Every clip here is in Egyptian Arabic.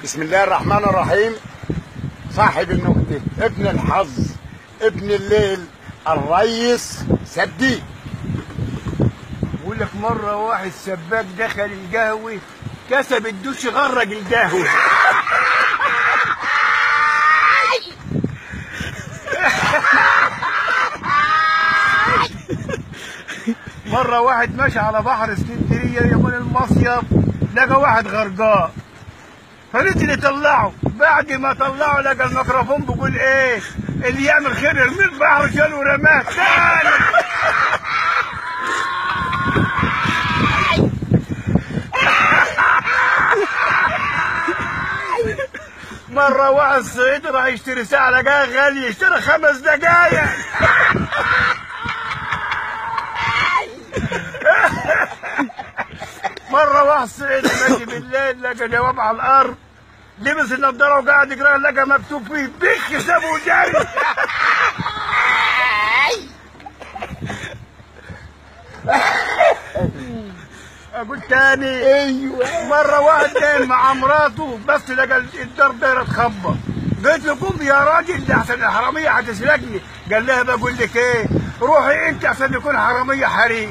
بسم الله الرحمن الرحيم صاحب النكتة ابن الحظ ابن الليل الريس سدي بقول لك مرة واحد سباك دخل القهوة كسب الدش غرق القهوة مرة واحد ماشي على بحر اسكندرية يوم المصيف لقى واحد غرقان فنزل يطلعه بعد ما طلعه لقى الميكروفون بيقول ايه اللي يعمل خير يرمي البحر شاله ورماه تاني مرة واحد صعيدي راح يشتري ساعة لقاها غالية اشترى خمس دقايق مرة واحد صعيدي ماشي بالليل لقى جواب على الأرض لبس النضارة وقاعد يقرا لقى مكتوب فيه بخ سابه جري اقول تاني ايوه مرة واحد نايم مع مراته بس لقى الدار دايرة تخبط قلت له قوم يا راجل ده عشان الحرامية هتسرقني قال لها بقول لك ايه روحي انت عشان يكون حرامية حريق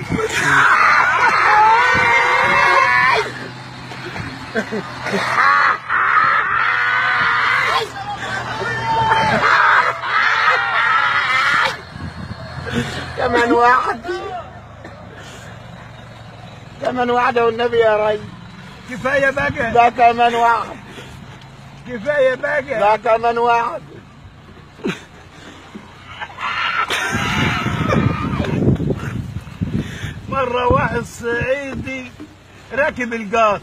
كمان واحد كمان واحدة والنبي يا ري كفاية بقى ده كمان واحد كفاية بقى ده كمان واحد مرة واحد صعيدي راكب القاط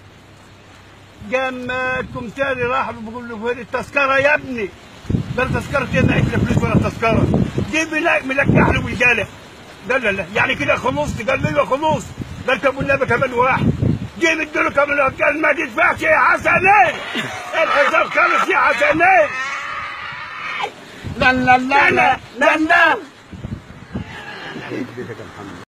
قام الكمتاري راح له بيقول له فين التذكرة يا ابني قال تذكرة ايه معيش لا فلوس ولا تذكرة جيب ملك ملكح له بالقلم قال لا لا يعني كده خلصت قال له ايوه خلص قال طب والنبي كمان واحد جيب اديله كمان واحد قال ما تدفعش يا حسنين الحساب خلص يا حسنين لا لا لا لا لا لا